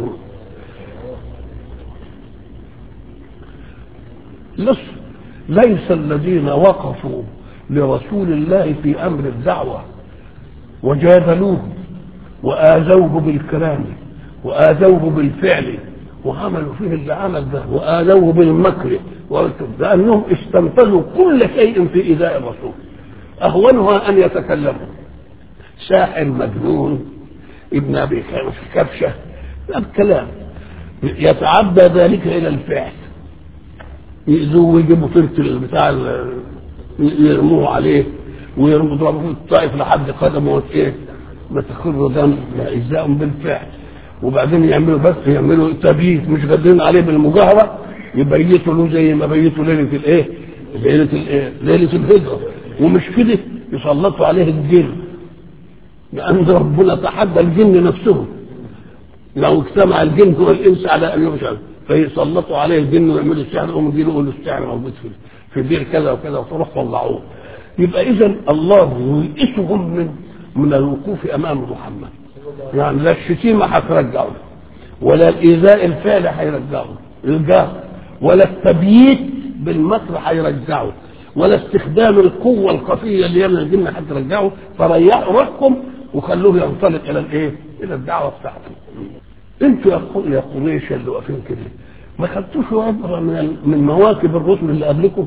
لس ليس الذين وقفوا لرسول الله في امر الدعوه وجادلوه واذوه بالكلام واذوه بالفعل وعملوا فيه اللي عمل ده واذوه بالمكر لانهم استنفذوا كل شيء في ايذاء الرسول اهونها ان يتكلموا ساحر مجنون ابن ابي كبشه الكلام يتعدى ذلك الى الفعل يأذوه ويجيبوا فرت بتاع يرموه عليه ويرموا يضربوا في الطائف لحد قدمه ايه ما تخر دم اجزاء بالفعل وبعدين يعملوا بس يعملوا تبييت مش قادرين عليه بالمجاهره يبيتوا له زي ما بيتوا ليله الايه؟ ليله الايه؟ ليله الهجره ومش كده يسلطوا عليه الجن لان ربنا تحدى الجن نفسهم لو اجتمع الجن والانس على ان يفعل فيسلطوا عليه الجن ويعملوا السحر يقوموا يجي يقولوا السحر موجود في في بير كذا وكذا وتروح طلعوه يبقى اذا الله يئسهم من من الوقوف امام محمد يعني لا الشتيمه هترجعه ولا الايذاء الفعلي هيرجعه الجهر ولا التبييت بالمكر هيرجعه ولا استخدام القوه الخفيه اللي يمنع الجن هترجعه فريحوا روحكم وخلوه ينطلق الى الايه؟ الى الدعوه بتاعته. انتوا يا يا قريش اللي واقفين كده ما خدتوش عبره من من مواكب الرسل اللي قبلكم؟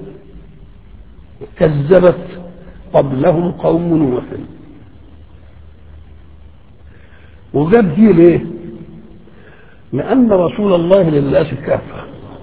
كذبت قبلهم قوم نوح وجاب دي ليه؟ لأن رسول الله للناس كافة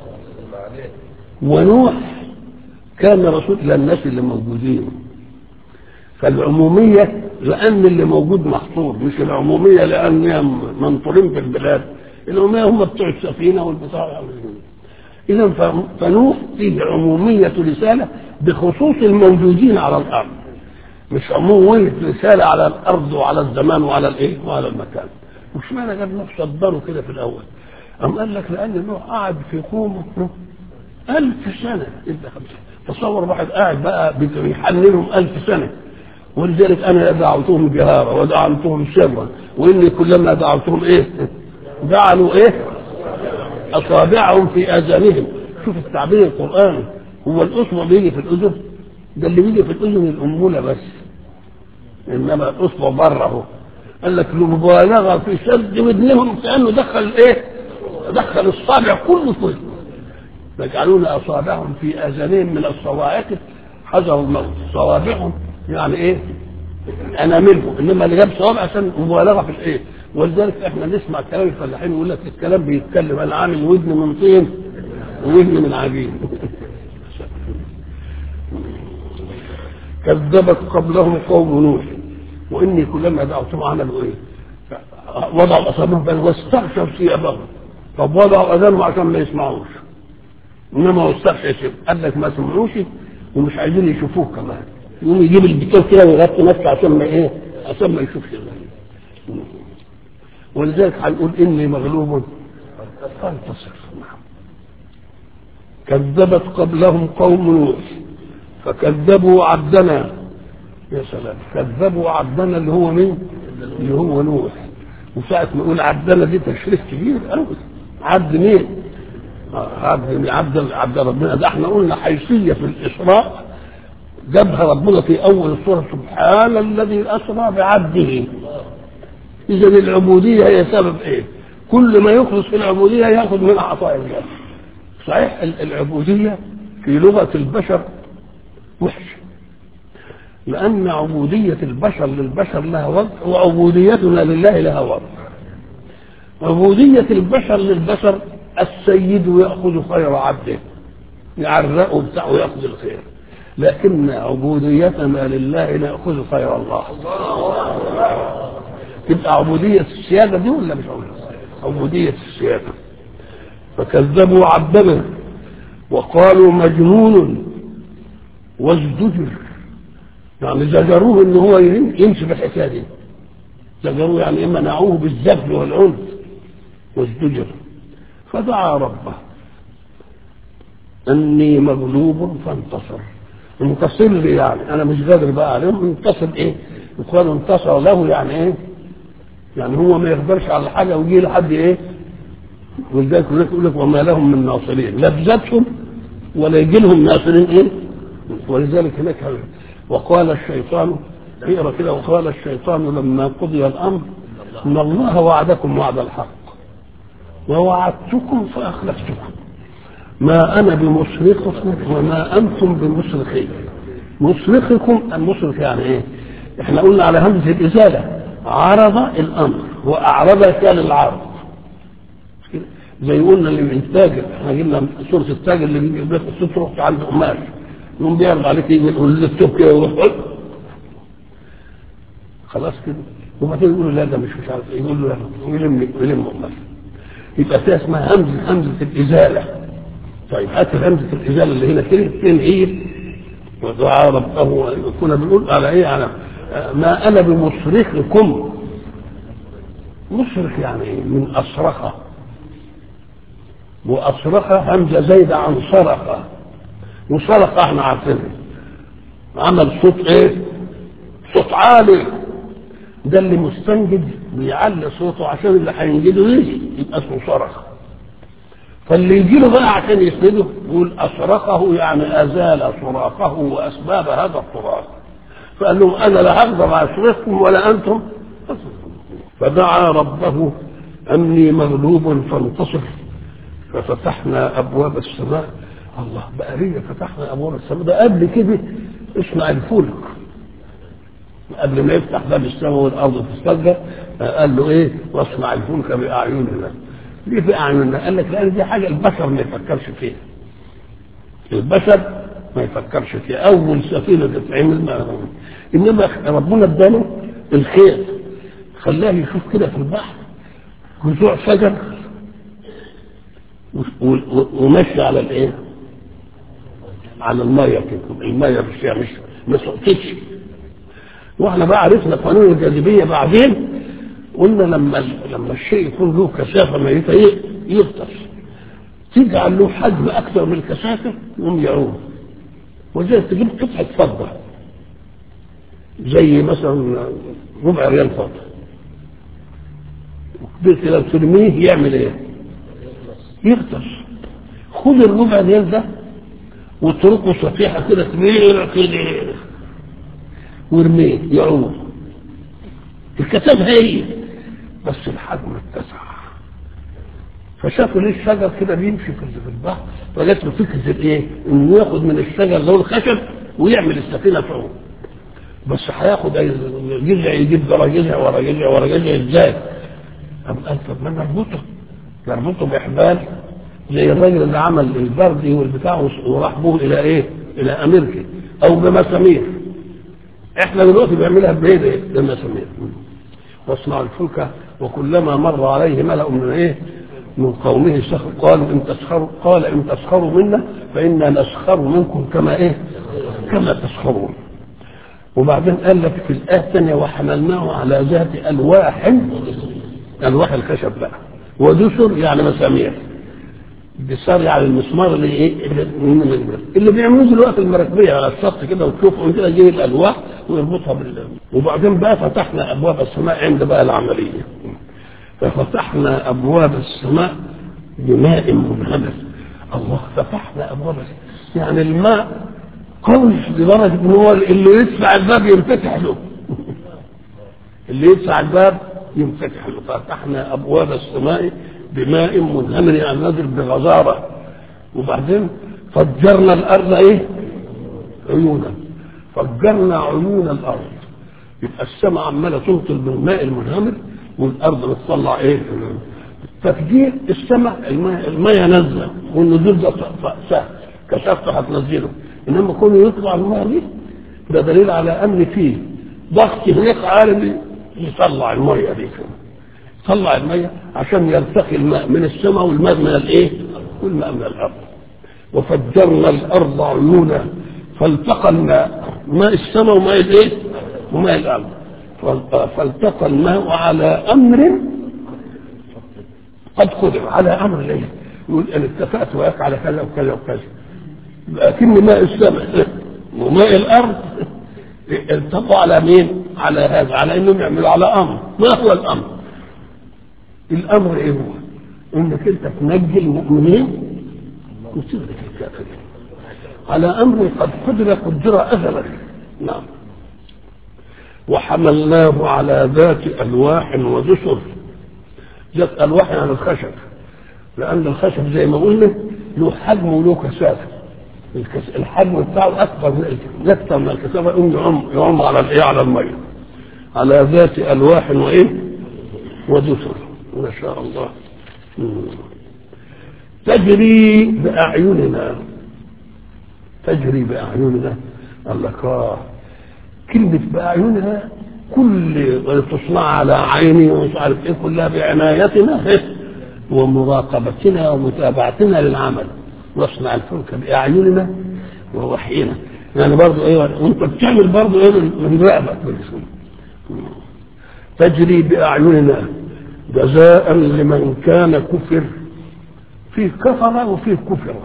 ونوح كان رسول للناس اللي موجودين فالعمومية لأن اللي موجود محصور مش العمومية لأن منطورين في البلاد العمومية هم بتوع السفينة والبتاع إذا فنوح فيه عمومية رسالة بخصوص الموجودين على الأرض مش عمومية رسالة على الأرض وعلى الزمان وعلى الإيه وعلى المكان مش معنى قال نوح صدره كده في الأول أم قال لك لأن نوح قعد في قومه ألف سنة إلا خمسة تصور واحد قاعد بقى بيحننهم ألف سنة ولذلك أنا دعوتهم جهارا ودعوتهم سرا وإني كلما دعوتهم إيه جعلوا إيه أصابعهم في آذانهم شوف التعبير القرآني هو الأصبع بيجي في الأذن ده اللي بيجي في الأذن الأنبولة بس إنما الأصبع بره اهو قال لك المبالغة في شد ودنهم كأنه دخل إيه دخل الصابع كله في يجعلون أصابعهم في آذانهم من الصواعق حذروا الموت صوابعهم يعني إيه أناملهم إنما اللي جاب صوابع عشان مبالغة في الإيه ولذلك احنا نسمع كلام الفلاحين يقول لك الكلام بيتكلم انا عامل ودن من طين وودن من عجين كذبت قبلهم قوم نوح واني كلما دعوتهم عملوا ايه؟ وضعوا اصابعهم بل واستغشوا ثيابهم طب وضعوا اذانهم عشان ما يسمعوش انما هو استغشى قال لك ما سمعوش ومش عايزين يشوفوه كمان يقوم يجيب البتاع كده ويغطي نفسه عشان ما ايه؟ عشان ما يشوفش ولذلك هنقول اني مغلوب فانتصر كذبت قبلهم قوم نوح فكذبوا عبدنا يا سلام كذبوا عبدنا اللي هو مين؟ اللي هو نوح وساعة ما يقول عبدنا دي تشريف كبير قوي عبد مين؟ عبد عبد عبد ربنا ده احنا قلنا حيثية في الإسراء جابها ربنا في أول السورة سبحان الذي أسرى بعبده إذا العبودية هي سبب إيه؟ كل ما يخلص في العبودية ياخذ من عطاء الله صحيح العبودية في لغة البشر وحشة لأن عبودية البشر للبشر لها وضع وعبوديتنا لله لها وضع عبودية البشر للبشر السيد يأخذ خير عبده يعرقه بتاعه ويأخذ الخير لكن عبوديتنا لله نأخذ خير الله تبقى عبودية السيادة دي ولا مش عبودية؟ عبودية السيادة فكذبوا عبدنا وقالوا مجنون وازدجر يعني زجروه ان هو يمشي في الحكايه دي زجروه يعني اما منعوه بالذبل والعنف وازدجر فدعا ربه اني مغلوب فانتصر انتصر لي يعني انا مش قادر بقى عليهم انتصر ايه؟ يقال انتصر له يعني ايه؟ يعني هو ما يقدرش على حاجه ويجي لحد ايه؟ ولذلك يقول لك وما لهم من ناصرين لا بذاتهم ولا يجي لهم ناصرين ايه؟ ولذلك هناك وقال الشيطان اقرا كده وقال الشيطان لما قضي الامر ان الله وعدكم وعد الحق ووعدتكم فاخلفتكم ما انا بمصرخكم وما انتم بمصرخي مصرخكم المصرخ يعني ايه؟ احنا قلنا على همزه الازاله عرض الامر واعرض كان العرض زي قلنا اللي من تاجر احنا جبنا سوره التاجر اللي بيجيب لك الست رحت عند قماش يقوم بيعرض عليك يجي يقول له التوب كده ويروح خلاص كده وبعدين يقول له لا ده مش مش عارف ايه يقول له لا ويلم ويلم قماش يبقى فيها اسمها همزه همزه الازاله طيب هات همزه الازاله اللي هنا كده فين هي ودعا ربه كنا بنقول على ايه على ما انا بمصرخكم مصرخ يعني ايه من اصرخه واصرخه همزه زايده عن صرخه وصرخه احنا عارفينها عمل صوت ايه صوت عالي ده اللي مستنجد بيعلي صوته عشان اللي هينجده يجي يبقى اسمه صرخ فاللي يجي له بقى عشان يسنده يقول اصرخه يعني ازال صراخه واسباب هذا الصراخ فقال لهم انا لا اقدر اصرخكم ولا انتم فدعا ربه اني مغلوب فانتصر ففتحنا ابواب السماء الله بقى هي فتحنا ابواب السماء ده قبل كده اصنع الفلك قبل ما يفتح باب السماء والارض تستجر قال له ايه واصنع الفلك باعيننا ليه باعيننا؟ قال لك لان دي حاجه البشر ما يفكرش فيها البشر ما يفكرش فيها اول سفينه تتعمل ما انما ربنا اداله الخير خلاه يشوف كده في البحر جذوع شجر ومشي على الايه؟ على الميه كده الميه مش مش ما سقطتش واحنا بقى عرفنا قانون الجاذبيه بعدين قلنا لما لما الشيء يكون له كثافه ميته يغطس تجعل له حجم اكثر من الكثافه يقوم يعوم وزي تجيب قطعه فضه زي مثلا ربع ريال فضه وقدرت لو ترميه يعمل ايه؟ يغطس خد الربع ريال ده واتركه صفيحه كده كبيره كده وارميه يعوم الكثافه هي بس الحجم اتسع فشافوا ليه الشجر كده بيمشي في البحر فجات له فكره الايه؟ انه ياخد من الشجر اللي هو الخشب ويعمل السفينه فوق بس هياخد جذع يجيب ورا جذع ورا جذع ورا جذع ازاي؟ أم قال طب ما نربطه نربطه بإحبال زي الراجل اللي عمل البردي والبتاع وراح به إلى إيه؟ إلى أمريكا أو بمسامير إحنا دلوقتي بنعملها بإيه؟ بمسامير واصنع الفلك وكلما مر عليه ملأ من إيه؟ من قومه سخر قالوا إن تسخروا قال إن تسخروا منا فإنا نسخر منكم كما إيه؟ كما تسخرون وبعدين قال لك في الآية الثانية وحملناه على ذات ألواح ألواح الخشب بقى ودسر يعني مسامير بيصار يعني المسمار اللي ايه اللي, اللي بيعملوه دلوقتي المراكبيه على الشط كده وتشوفوا كده يجيب الالواح ويربطها بال وبعدين بقى فتحنا ابواب السماء عند بقى العمليه ففتحنا ابواب السماء بماء منهمر الله فتحنا ابواب السماء يعني الماء قوي لدرجه ان هو اللي يدفع الباب ينفتح له اللي يدفع الباب ينفتح له فتحنا ابواب السماء بماء منهمر يعني نازل بغزاره وبعدين فجرنا الارض ايه؟ عيونا فجرنا عيون الارض يبقى السماء عماله تنطل بالماء المنهمر والارض بتطلع ايه؟ تفجير السماء الماء الماء نزل والنزول ده سهل كشفته هتنزله انما كونه يطلع الماء دي ده دليل على ان فيه ضغط هناك عالمي يطلع الميه دي طلع الميه عشان يلتقي الماء من السماء والماء من الايه؟ والماء من الارض وفجرنا الارض عيونا فالتقى الماء ماء السماء وماء الايه؟ وماء الارض فالتقى الماء على امر قد قدر على امر ايه؟ يقول انا اتفقت وياك على كذا وكذا وكذا لكن ماء السماء وماء الارض التقوا على مين؟ على هذا على انهم يعملوا على امر ما هو الامر؟ الامر ايه هو؟ انك انت تنجي المؤمنين وتدرك الكافرين على امر قد قدر قدر ازلا نعم وحملناه على ذات الواح ودسر ذات الواح يعني الخشب لان الخشب زي ما قلنا له حجم وله كثافه الحجم بتاعه اكبر من اكثر من الكثافه يقوم يعم يعم على الايه على الميه على ذات الواح وايه ودسر ما شاء الله تجري بأعيننا تجري بأعيننا قال لك آه كلمة بأعيننا كل تصنع على عيني ومش عارف ايه كلها بعنايتنا ومراقبتنا ومتابعتنا للعمل نصنع الفلك بأعيننا ووحينا يعني برضه ايه وانت بتعمل برضه ايه من رقبك تجري بأعيننا جزاء لمن كان كفر فيه كفر وفيه كفر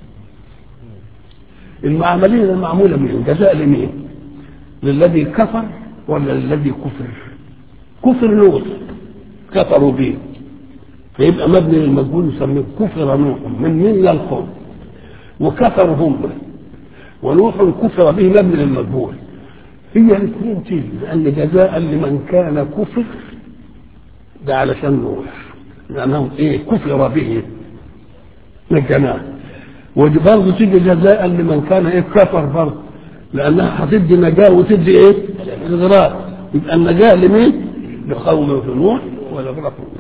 المعاملين المعمولة مين جزاء لمين للذي كفر ولا للذي كفر كفر نوح كفروا به فيبقى مبني للمجهول يسميه كفر نوح من من للقوم وكفروا هم ونوح كفر به مبني للمجهول هي الاثنين تيجي لان جزاء لمن كان كفر ده علشان نوح لأنه إيه كفر به نجناه وبرضه تيجي جزاء لمن كان إيه كفر برضه لأنها هتدي نجاة وتدي إيه؟ إغراق يبقى النجاة لمين؟ لقوم نوح ولا